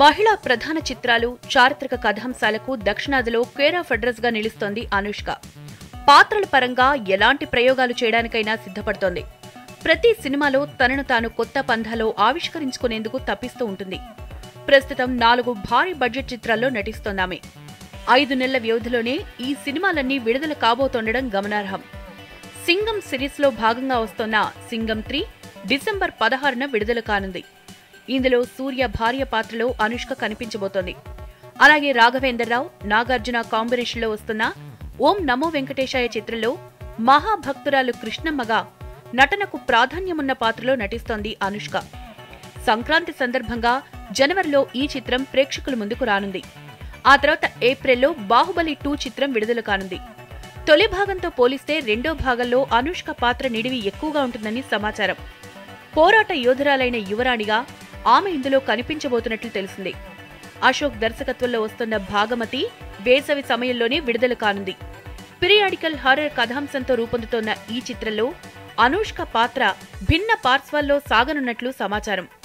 మహిళా ప్రధాన చిత్రాలు చారిత్రక కథాంశాలకు దక్షిణాదిలో కేర్ ఆఫ్ అడ్రస్ గా నిలుస్తోంది అనుష్క పాత్రల పరంగా ఎలాంటి ప్రయోగాలు చేయడానికైనా సిద్ధపడుతోంది ప్రతి సినిమాలో తనను తాను కొత్త పంధాలో ఆవిష్కరించుకునేందుకు తప్పిస్తూ ఉంటుంది ప్రస్తుతం నాలుగు భారీ బడ్జెట్ చిత్రాల్లో నటిస్తోందామె ఐదు నెలల వ్యవధిలోనే ఈ సినిమాలన్నీ విడుదల కాబోతుండడం గమనార్హం సింగం సిరీస్ లో భాగంగా వస్తోన్న సింగం త్రీ డిసెంబర్ పదహారున విడుదల కానుంది ఇందులో సూర్య భార్య పాత్రలో అనుష్క కనిపించబోతోంది అలాగే రాఘవేంద్రరావు నాగార్జున కాంబినేషన్లో వస్తున్న ఓం నమో వెంకటేశాయ చిత్రంలో మహాభక్తురాలు కృష్ణమ్మగా నటనకు ప్రాధాన్యమున్న పాత్రలో నటిస్తోంది అనుష్క సంక్రాంతి సందర్భంగా జనవరిలో ఈ చిత్రం ప్రేక్షకుల ముందుకు రానుంది ఆ తర్వాత ఏప్రిల్లో బాహుబలి టూ చిత్రం విడుదల కానుంది తొలి భాగంతో పోలిస్తే రెండో భాగంలో అనుష్క పాత్ర నిడివి ఎక్కువగా ఉంటుందని సమాచారం పోరాట యోధురాలైన యువరాణిగా ఆమె ఇందులో కనిపించబోతున్నట్లు తెలిసింది అశోక్ దర్శకత్వంలో వస్తున్న భాగమతి వేసవి సమయంలోనే విడుదల కానుంది పిరియాడికల్ హారర్ కథాంశంతో రూపొందుతోన్న ఈ చిత్రంలో అనూష్క పాత్ర భిన్న పార్శ్వాల్లో సాగనున్నట్లు సమాచారం